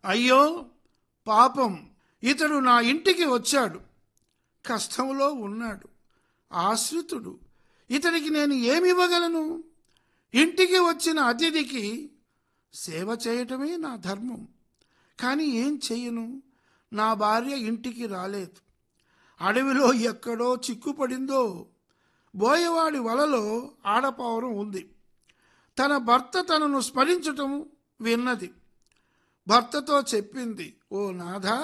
అయ్యో పాపం ఇతడు నా ఇంటికి వచ్చాడు కష్టంలో ఉన్నాడు ఆశ్రితుడు ఇతడికి నేను ఏమివ్వగలను ఇంటికి వచ్చిన అతిథికి సేవ చేయటమే నా ధర్మం కానీ ఏం చెయ్యను నా భార్య ఇంటికి రాలేదు అడవిలో ఎక్కడో చిక్కుపడిందో బోయవాడి వలలో ఆడపావురం ఉంది తన భర్త తనను స్మరించటం విన్నది భర్తతో చెప్పింది ఓ నాథా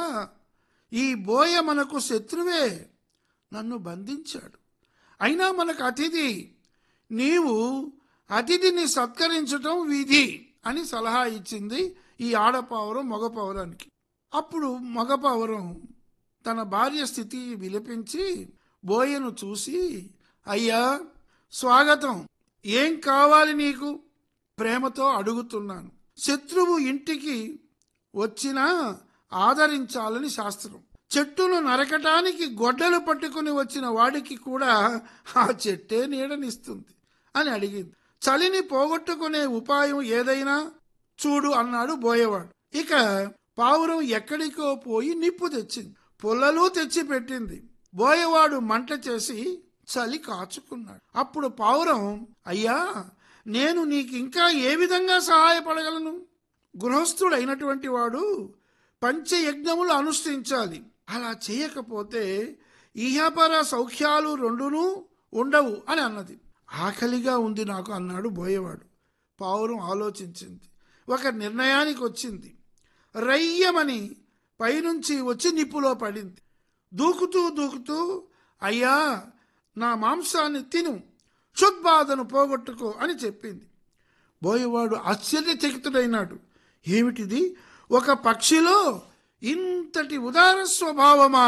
ఈ బోయ మనకు శత్రువే నన్ను బంధించాడు అయినా మనకు అతిథి నీవు అతిథిని సత్కరించటం విధి అని సలహా ఇచ్చింది ఈ ఆడపావురం మగపావురానికి అప్పుడు మగపావురం తన భార్య స్థితి విలపించి బోయను చూసి అయ్యా స్వాగతం ఏం కావాలి నీకు ప్రేమతో అడుగుతున్నాను శత్రువు ఇంటికి వచ్చినా ఆదరించాలని శాస్త్రం చెట్టును నరకటానికి గొడ్డలు పట్టుకుని వచ్చిన వాడికి కూడా ఆ చెట్టే నీడనిస్తుంది అని అడిగింది చలిని పోగొట్టుకునే ఉపాయం ఏదైనా చూడు అన్నాడు బోయేవాడు ఇక పావురం ఎక్కడికో పోయి నిప్పు తెచ్చింది పుల్లలు తెచ్చి పెట్టింది బోయవాడు మంట చేసి చలి కాచుకున్నాడు అప్పుడు పావురం అయ్యా నేను నీకు ఇంకా ఏ విధంగా సహాయపడగలను గృహస్థుడైనటువంటి వాడు పంచయజ్ఞములు అనుష్ఠించాలి అలా చేయకపోతే ఈహపర సౌఖ్యాలు రెండునూ ఉండవు అని అన్నది ఆకలిగా ఉంది నాకు అన్నాడు బోయేవాడు పావురం ఆలోచించింది ఒక నిర్ణయానికి వచ్చింది రయ్యమని పైనుంచి వచ్చి నిప్పులో పడింది దూకుతూ దూకుతూ అయ్యా నా మాంసాన్ని తిను క్షుద్బాధను పోగొట్టుకో అని చెప్పింది బోయేవాడు ఆశ్చర్యచకితుడైనాడు ఏమిటిది ఒక పక్షిలో ఇంతటి ఉదార స్వభావమా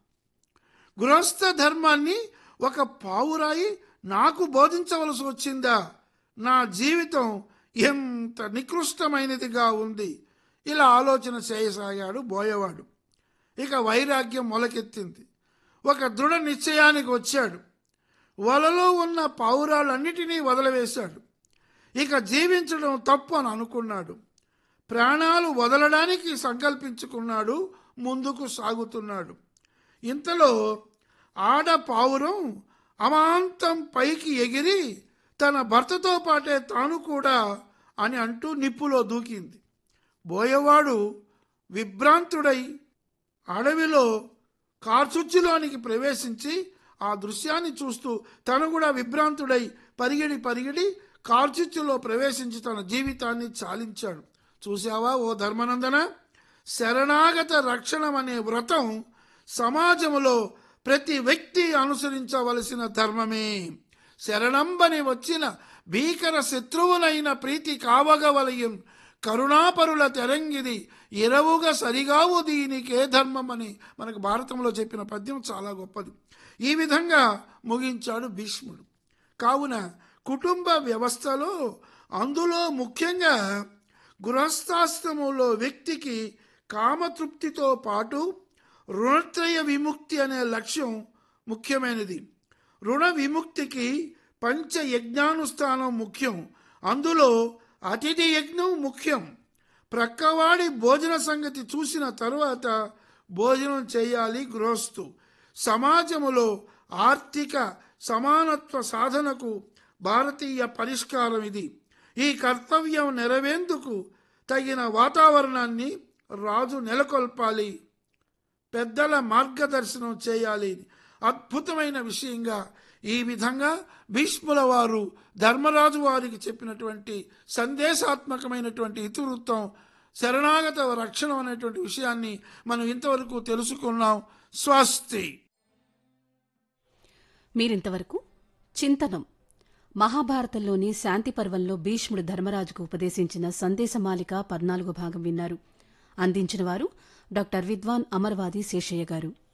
గృహస్థ ధర్మాన్ని ఒక పావురాయి నాకు బోధించవలసి వచ్చిందా నా జీవితం ఎంత నికృష్టమైనదిగా ఉంది ఇలా ఆలోచన చేయసాగాడు బోయవాడు ఇక వైరాగ్యం మొలకెత్తింది ఒక దృఢ నిశ్చయానికి వచ్చాడు వలలో ఉన్న పావురాలన్నిటినీ వదిలివేశాడు ఇక జీవించడం తప్పు అని అనుకున్నాడు ప్రాణాలు వదలడానికి సంకల్పించుకున్నాడు ముందుకు సాగుతున్నాడు ఇంతలో ఆడ పావురం అమాంతం పైకి ఎగిరి తన భర్తతో పాటే తాను కూడా అని అంటూ నిప్పులో దూకింది బోయవాడు విభ్రాంతుడై అడవిలో కార్చుచ్చిలోనికి ప్రవేశించి ఆ దృశ్యాన్ని చూస్తూ తను కూడా విభ్రాంతుడై పరిగిడి పరిగిడి కార్చుచ్చులో ప్రవేశించి తన జీవితాన్ని చాలించాడు చూశావా ఓ ధర్మనందన శరణాగత రక్షణం అనే వ్రతం సమాజములో ప్రతి వ్యక్తి అనుసరించవలసిన ధర్మమే శరణంబని వచ్చిన భీకర శత్రువునైన ప్రీతి కావగవలయం కరుణాపరుల తెరంగిది ఇరవుగా సరిగావు దీనికే ధర్మమని మనకు భారతంలో చెప్పిన పద్యం చాలా గొప్పది ఈ విధంగా ముగించాడు భీష్ముడు కావున కుటుంబ వ్యవస్థలో అందులో ముఖ్యంగా గృహస్థాశ్రమంలో వ్యక్తికి కామతృప్తితో పాటు రుణత్రయ విముక్తి అనే లక్ష్యం ముఖ్యమైనది రుణ విముక్తికి పంచ యజ్ఞానుష్ఠానం ముఖ్యం అందులో అతిథి యజ్ఞం ముఖ్యం ప్రక్కవాడి భోజన సంగతి చూసిన తరువాత భోజనం చేయాలి గృహస్థు సమాజములో ఆర్థిక సమానత్వ సాధనకు భారతీయ పరిష్కారం ఇది ఈ కర్తవ్యం నెరవేందుకు తగిన వాతావరణాన్ని రాజు నెలకొల్పాలి పెద్దల మార్గదర్శనం చేయాలి అద్భుతమైన విషయంగా ఈ విధంగా భీష్ముల వారు ధర్మరాజు వారికి చెప్పినటువంటి సందేశాత్మకమైనటువంటి ఇతివృత్తం శరణాగత రక్షణ అనేటువంటి విషయాన్ని మనం ఇంతవరకు తెలుసుకున్నాం స్వస్తి మీరింతవరకు చింతనం మహాభారతంలోని శాంతి పర్వంలో భీష్ముడు ధర్మరాజుకు ఉపదేశించిన సందేశమాలిక పద్నాలుగో భాగం విన్నారు అందించిన వారు డాక్టర్ విద్వాన్ అమర్వాది శేషయ్య గారు